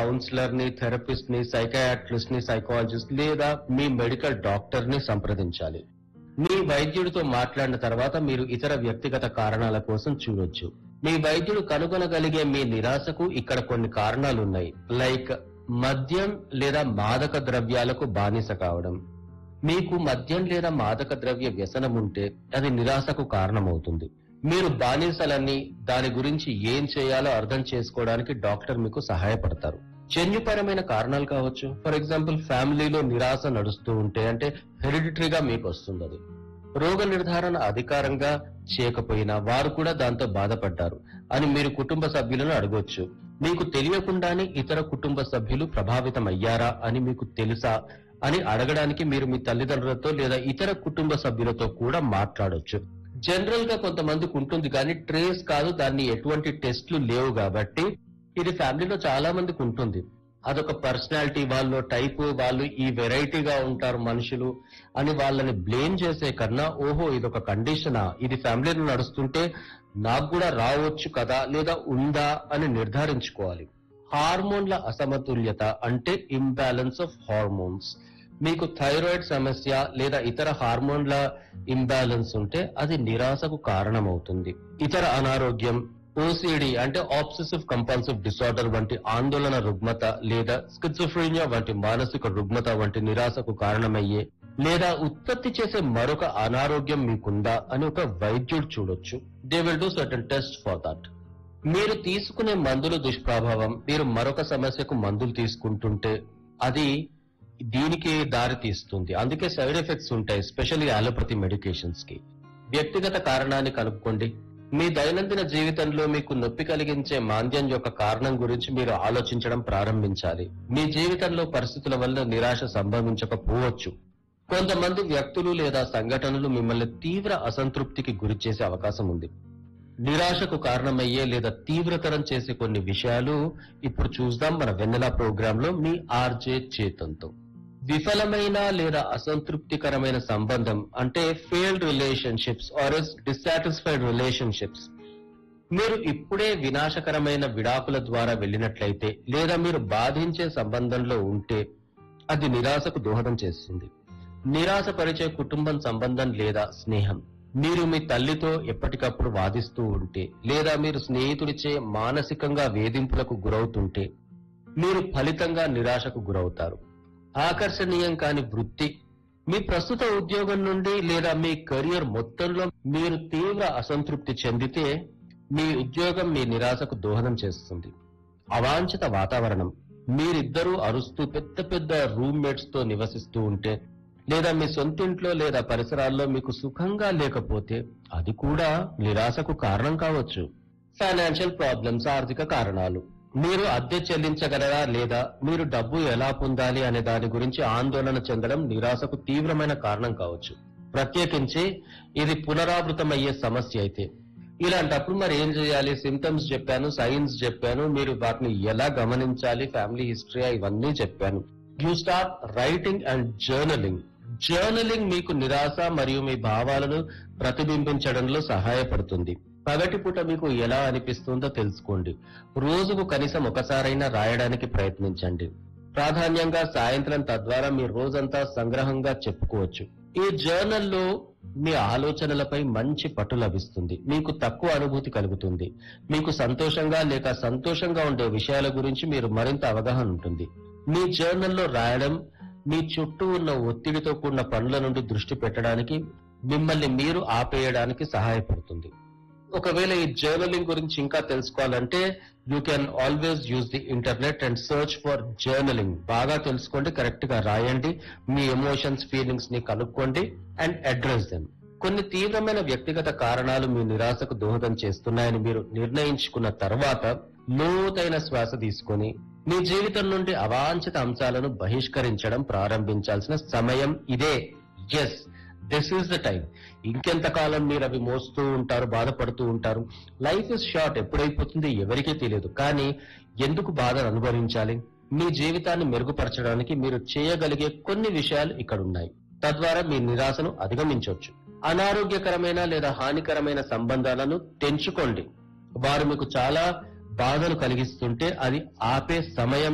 councillor ని therapist ని psychiatrist ని సైకాలజిస్ట్ లేదా మీ మెడికల్ డాక్టర్ ని సంప్రదించాలి మీ వైద్యుడితో మాట్లాడిన తర్వాత మీరు ఇతర వ్యక్తిగత కారణాల కోసం చూడొచ్చు మీ వైద్యుడు కనుగొనగలిగే మీ నిరాశకు ఇక్కడ కొన్ని కారణాలు ఉన్నాయి లైక్ మద్యం లేదా మాదక ద్రవ్యాలకు బానిస కావడం మీకు మద్యం లేదా మాదక ద్రవ్య వ్యసనం ఉంటే అది నిరాశకు కారణమవుతుంది మీరు బానిసలని దాని గురించి ఏం చేయాలో అర్థం చేసుకోవడానికి డాక్టర్ మీకు సహాయపడతారు జన్యుపరమైన కారణాలు కావచ్చు ఫర్ ఎగ్జాంపుల్ ఫ్యామిలీలో నిరాశ నడుస్తూ ఉంటే అంటే హెరిడిటరీగా మీకు వస్తుంది అది రోగ నిర్ధారణ అధికారంగా చేయకపోయినా వారు కూడా దాంతో బాధపడ్డారు అని మీరు కుటుంబ సభ్యులను అడగొచ్చు మీకు తెలియకుండానే ఇతర కుటుంబ సభ్యులు ప్రభావితం అయ్యారా అని మీకు తెలుసా అని అడగడానికి మీరు మీ తల్లిదండ్రులతో లేదా ఇతర కుటుంబ సభ్యులతో కూడా మాట్లాడొచ్చు జనరల్ గా కొంతమందికి ఉంటుంది కానీ ట్రేస్ కాదు దాన్ని ఎటువంటి టెస్ట్లు లేవు కాబట్టి ఇది ఫ్యామిలీలో చాలా మందికి ఉంటుంది అదొక పర్సనాలిటీ వాళ్ళు టైప్ వాళ్ళు ఈ వెరైటీగా ఉంటారు మనుషులు అని వాళ్ళని బ్లేమ్ చేసే కన్నా ఓహో ఇదొక కండిషనా ఇది ఫ్యామిలీలో నడుస్తుంటే నాకు కూడా రావచ్చు కదా లేదా ఉందా అని నిర్ధారించుకోవాలి హార్మోన్ల అసమతుల్యత అంటే ఇంబ్యాలెన్స్ ఆఫ్ హార్మోన్స్ మీకు థైరాయిడ్ సమస్య లేదా ఇతర హార్మోన్ల ఇంబ్యాలెన్స్ ఉంటే అది నిరాశకు కారణమవుతుంది ఇతర అనారోగ్యం ఓసిడి అంటే ఆబ్సెసివ్ కంపల్సివ్ డిసార్డర్ వంటి ఆందోళన రుగ్మత లేదా స్కిజోఫ్రీనియా వంటి మానసిక రుగ్మత వంటి నిరాశకు కారణమయ్యే లేదా ఉత్పత్తి చేసే మరొక అనారోగ్యం మీకుందా అని ఒక వైద్యుడు చూడొచ్చు they will do certain test for that మీరు తీసుకునే మందుల దుష్ప్రభావం మీరు మరొక సమస్యకు మందులు తీసుకుంటుంటే అది దీనికి దారి తీస్తుంది అందుకే సైడ్ ఎఫెక్ట్స్ ఉంటాయి స్పెషల్లీ అలోపతి మెడికేషన్స్ కి వ్యక్తిగత కారణాన్ని కనుక్కోండి మీ దైనందిన జీవితంలో మీకు నొప్పి కలిగించే మాంద్యం యొక్క కారణం గురించి మీరు ఆలోచించడం ప్రారంభించాలి మీ జీవితంలో పరిస్థితుల వల్ల నిరాశ సంభవించకపోవచ్చు కొంతమంది వ్యక్తులు లేదా సంఘటనలు మిమ్మల్ని తీవ్ర అసంతృప్తికి గురి చేసే అవకాశం ఉంది నిరాశకు కారణమయ్యే లేదా తీవ్రతరం చేసే కొన్ని విషయాలు ఇప్పుడు చూద్దాం మన వెన్నెల ప్రోగ్రామ్ లో మీ ఆర్జే చేతంతో విఫలమైన లేదా అసంతృప్తికరమైన సంబంధం అంటే failed relationships or dissatisfied relationships మీరు ఇప్పుడే వినాశకరమైన విడాకుల ద్వారా వెళ్ళినట్లయితే లేదా మీరు బాధించే సంబంధంలో ఉంటే అది నిరాశకు దోహదం చేస్తుంది నిరాశపరిచే కుటుంబం సంబంధం లేదా స్నేహం మీరు మీ తల్లితో ఎప్పటికప్పుడు వాదిస్తూ ఉంటే లేదా మీరు స్నేహితుడిచే మానసికంగా వేధింపులకు గురవుతుంటే మీరు ఫలితంగా నిరాశకు గురవుతారు ఆకర్షణీయం కాని వృత్తి మీ ప్రస్తుత ఉద్యోగం నుండి లేదా మీ కెరియర్ మొత్తంలో మీరు తీవ్ర అసంతృప్తి చెందితే మీ ఉద్యోగం మీ నిరాశకు దోహదం చేస్తుంది అవాంఛిత వాతావరణం మీరిద్దరూ అరుస్తూ పెద్ద పెద్ద రూమ్మేట్స్ తో నివసిస్తూ ఉంటే లేదా మీ సొంతింట్లో లేదా పరిసరాల్లో మీకు సుఖంగా లేకపోతే అది కూడా నిరాశకు కారణం కావచ్చు ఫైనాన్షియల్ ప్రాబ్లమ్స్ ఆర్థిక కారణాలు మీరు అద్దె చెల్లించగలరా లేదా మీరు డబ్బు ఎలా పొందాలి అనే దాని గురించి ఆందోళన చెందడం నిరాశకు తీవ్రమైన కారణం కావచ్చు ప్రత్యేకించి ఇది పునరావృతమయ్యే సమస్య అయితే ఇలాంటప్పుడు మరి ఏం చేయాలి సిమ్టమ్స్ చెప్పాను సైన్స్ చెప్పాను మీరు వాటిని ఎలా గమనించాలి ఫ్యామిలీ హిస్టరీ ఇవన్నీ చెప్పాను you start writing and journaling journaling మీకు నిరాశ మరియు మీ భావాలను ప్రతిబింబించడంలో సహాయపడుతుంది పగటిపూట మీకు ఎలా అనిపిస్తుందో తెలుసుకోండి రోజుకు కనీసం ఒకసారైనా రాయడానికి ప్రయత్నించండి ప్రాధాన్యంగా సాయంత్రం తద్వారా మీ రోజంతా సంగ్రహంగా చెప్పుకోవచ్చు ఈ జర్నల్లో మీ ఆలోచనలపై మంచి పట్టు లభిస్తుంది మీకు తక్కువ అనుభూతి కలుగుతుంది మీకు సంతోషంగా లేక సంతోషంగా ఉండే విషయాల గురించి మీరు మరింత అవగాహన ఉంటుంది మీ జర్నల్లో రాయడం మీ చుట్టూ ఉన్న ఒత్తిడితో కూడిన పనుల నుండి దృష్టి పెట్టడానికి మిమ్మల్ని మీరు ఆపేయడానికి సహాయపడుతుంది ఒకవేళ ఈ జర్నలింగ్ గురించి ఇంకా తెలుసుకోవాలంటే you can always use the internet and search for journaling బాగా తెలుసుకోండి కరెక్ట్ గా రాయండి మీ ఎమోషన్స్ ఫీలింగ్స్ ని కనుక్కోండి అండ్ అడ్రస్ దెమ్ కొన్ని తీవ్రమైన వ్యక్తిగత కారణాలు మీ నిరాశకు దోహదం చేస్తున్నాయని మీరు నిర్ణయించుకున్న తర్వాత లోతైన శ్వాస తీసుకొని మీ జీవితం నుండి అవాంఛిత అంశాలను బహిష్కరించడం ప్రారంభించాల్సిన సమయం ఇదే yes this is the time ఇంకెంతకాలం మీరు అవి మోస్తూ ఉంటారు బాధపడుతూ ఉంటారు లైఫ్ ఇస్ షార్ట్ ఎప్పుడైపోతుంది ఎవరికీ తెలియదు కానీ ఎందుకు బాధను అనుభవించాలి మీ జీవితాన్ని మెరుగుపరచడానికి మీరు చేయగలిగే కొన్ని విషయాలు ఇక్కడ ఉన్నాయి తద్వారా మీ నిరాశను అధిగమించవచ్చు అనారోగ్యకరమైన లేదా హానికరమైన సంబంధాలను తెంచుకోండి వారు మీకు చాలా బాధను కలిగిస్తుంటే అది ఆపే సమయం